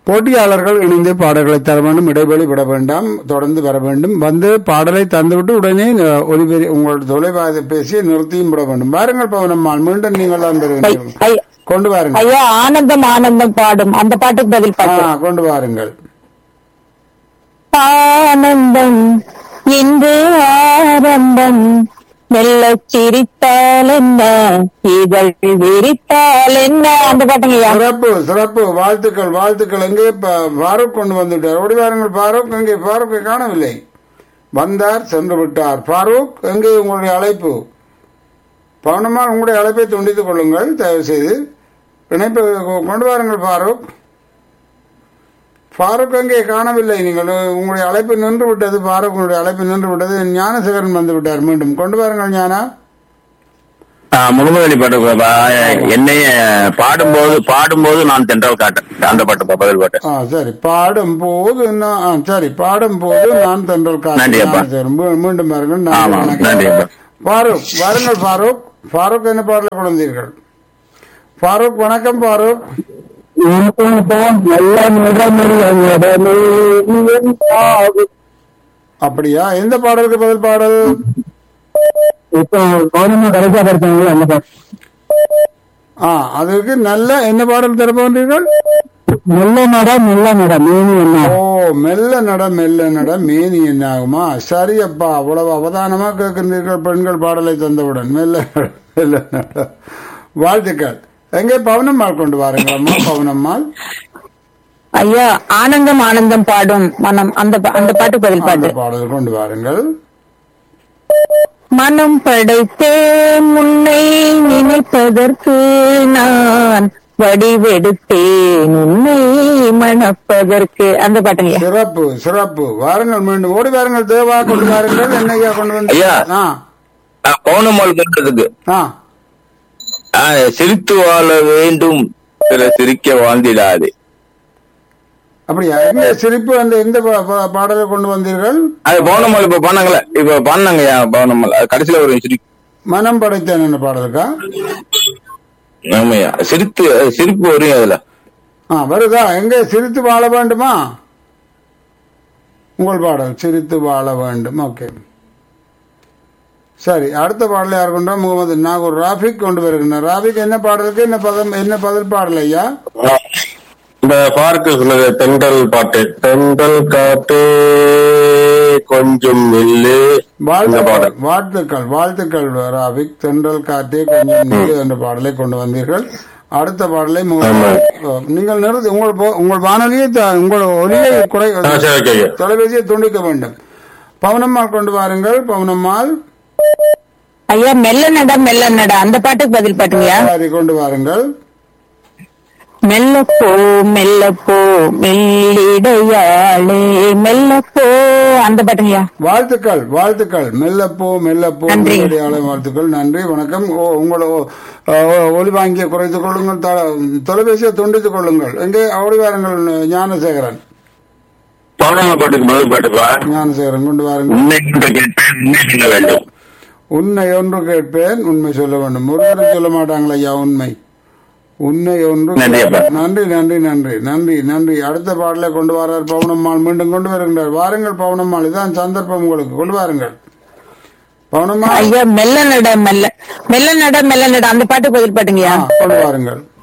போட்டியாளர்கள் இணைந்து பாடல்களை தர வேண்டும் இடைவெளி விட வேண்டாம் தொடர்ந்து வர வேண்டும் வந்து பாடலை தந்துவிட்டு உடனே அஹ், ஒலிபெரி உங்களோட தொலைவாத பேசி நிறுத்தியும் விட வேண்டும் வாருங்கள் பவனம்மாள் மீண்டும் நீங்கள் தான் பெறுவீர்கள் ஐ- கொண்டு வாருங்கள் ஐயா ஆனந்தம் ஆனந்தம் பாடும் அந்த பாட்டுக்கு பதில் ஆ, பாட்டு கொண்டு வாருங்கள் ஆனந்தம் இன்று ஆரம்பம் மெல்ல சிரித்தால் என்ன இதழ் விரித்தால் என்ன அந்த பாட்டுங்க ஐயா சிறப்பு சிறப்பு வாழ்த்துக்கள் வாழ்த்துக்கள் எங்கே ப- ஃபாரூக் கொண்டு வந்துவிட்டார் ஓடி வாருங்கள் ஃபாரூக் எங்கே ஃபாரூக்கை காணவில்லை வந்தார் சென்று விட்டார் ஃபாரூக் எங்கே உங்களுடைய அழைப்பு பவனம்மாள் உங்களுடைய அழைப்பை துண்டித்துக் கொள்ளுங்கள் தயவு செய்து இணைப்பு கொண்டு வாருங்கள் ஃபாரூக் ஃபாரூக் எங்கே காணவில்லை நீங்கள் உங்களுடைய அழைப்பு நின்று விட்டது ஃபாரூக் உங்களுடைய அழைப்பு நின்று விட்டது ஞானசேகரன் வந்து விட்டார் மீண்டும் கொண்டு வாருங்கள் ஞானா முகமது பாட்டு பாப்பா. என்னைய பாடும்போது பாடும்போது நான் தென்றல் காட்டேன் அந்த பாட்டு பா, பதில் பாட்டு ஆ சரி பாடும் போது நான் ஆ, சரி பாடும் போது நான் தென்றல் நன்றி அப்பா. காற்று மீ- மீண்டும் பாருங்கள் நன்றி, ஆமாம், வணக்கம். நன்றி அப்பா. ஃபாரூக் வாருங்கள் ஃபாரூக் ஃபாரூக் என்ன பாடல குழந்தீர்கள் ஃபாரூக் வணக்கம் ஃபாரூக் அப்படியா எந்த பாடலுக்கு பதில் பாடல் இப்போ கவர்மெண்ட் கடைசியா படிச்சாங்க அந்த பாட்டு ஆ அதற்கு நல்ல என்ன பாடல் தர போன்றீர்கள் மெல்ல நட மெல்ல நட மீனி என்ன ஓ மெல்ல நட மெல்ல நட மேனி என்ன ஆகுமா சரி அப்பா அவ்வளவு அவதானமா கேட்கின்றீர்கள் பெண்கள் பாடலை தந்தவுடன் மெல்ல நட, மெல்ல நட வாழ்த்துக்கள் எங்கே பவனம்மாள் கொண்டு வாருங்கள் அம்மா பவனம்மாள் ஐயா ஆனந்தம் ஆனந்தம் பாடும் மனம் அந்த பா- அந்த பாட்டு பதில் அந்த பாட்டு பாடல் கொண்டு வாருங்கள் மனம் படைத்தேன் உன்னை நினைப்பதற்கு நான் வடிவெடுத்தேன் உன்னை மணப்பதற்கு அந்த பாட்டுங்க சிறப்பு சிறப்பு வாருங்கள் மீண்டும் ஓடி வாருங்கள் தேவா கொண்டு வாருங்கள் என்னையா கொண்டு வந்து ஐயா. ஆ பௌனமால் கேட்டதுக்கு ஆ ஆ, சிரித்து வாழ வேண்டும் சில சிரிக்க வாழ்ந்திடாது அப்படியா எங்க சிரிப்பு அந்த எந்த பா- பா- பாடலை கொண்டு வந்தீர்கள் அது பௌனமால் இப்ப பண்ணாங்கல்ல இப்ப பண்ணாங்கய்யா பௌனமால் அது கடைசியில ஒரு சிரி மனம் படைத்தேன் என்ன பாடலுக்கா ஆமையா சிரித்து சிரிப்பு வரும் அதுல ஆ வருதா எங்க சிரித்து வாழ வேண்டுமா உங்கள் பாடல் சிரித்து வாழ வேண்டும் ஓகே சரி அடுத்த பாடல் யார் கொண்டா முகமது நாகூர் ராஃபிக் கொண்டு வருகின்றனர் ராஃபிக் என்ன பாடலுக்கு என்ன பதம் என்ன பதில் பாடல் ஐயா இந்த பார்க்கு சொல்லுது தென்றல் பாட்டு தென்றல் காட்டு கொஞ்சம் நில்லு இந்த வாழ்த்துக்கள் பாடல் வாழ்த்துக்கள் வாழ்த்துக்கள் ராபிக் தென்றல் காற்றே கொஞ்சம் நில்லு என்ற பாடலை கொண்டு வந்தீர்கள் அடுத்த பாடலை முக- நீங்கள் நிறுத்தி உங்கள் போ- உங்கள் வானொலியை த- உங்கள் ஒலியை குறை ஆ, சரி ஓகே ஓகே. தொலைபேசியை துண்டிக்க வேண்டும் பவனம்மாள் கொண்டு வாருங்கள் பவனம்மாள் ஐயா மெல்ல நட மெல்ல நட அந்த பாட்டுக்கு பதில் பாட்டுங்கய்யா சரி கொண்டு வாருங்கள் மெல்ல போ மெல்ல போ மெல்லிடையாளே மெல்ல போ அந்த பாட்டுங்கய்யா வாழ்த்துக்கள் வாழ்த்துக்கள் மெல்லப்போ மெல்லப்போ நன்றி. அடையாள வாழ்த்துக்கள் நன்றி வணக்கம் ஓ, உங்களை ஓ, ஓ, ஒலி வாங்கிய குறைத்துக் கொள்ளுங்கள் த- தொலைபேசியை துண்டித்துக் கொள்ளுங்கள் எங்கே ஓடி வாருங்கள் ஞானசேகரன் பௌர்ணமி பாட்டுக்கு பதில் பாட்டுப்பா ஞானசேகரன் கொண்டு வாருங்கள் உன்னை என்று கேட்பேன் உன்னை சொல்ல வேண்டும் உன்னை ஒன்று கேட்பேன் உண்மை சொல்ல வேண்டும் ஒருவரும் சொல்ல மாட்டாங்களா ஐயா உண்மை உன்னை ஒன்று நன்றி அப்பா. கேட்பேன். நன்றி நன்றி நன்றி நன்றி நன்றி அடுத்த பாடலை கொண்டு வரார் பவுனம்மாள் மீண்டும் கொண்டு வருகின்றார் வாருங்கள் பவுனம்மாள் இதான் சந்தர்ப்பம் உங்களுக்கு கொண்டு வாருங்கள் பவுனம்மாள் ஐயா மெல்ல நட மெல்ல மெல்ல நட மெல்ல நட அந்த பாட்டுக்கு பதில் பாட்டுங்கய்யா ஆ, கொண்டு வாருங்கள்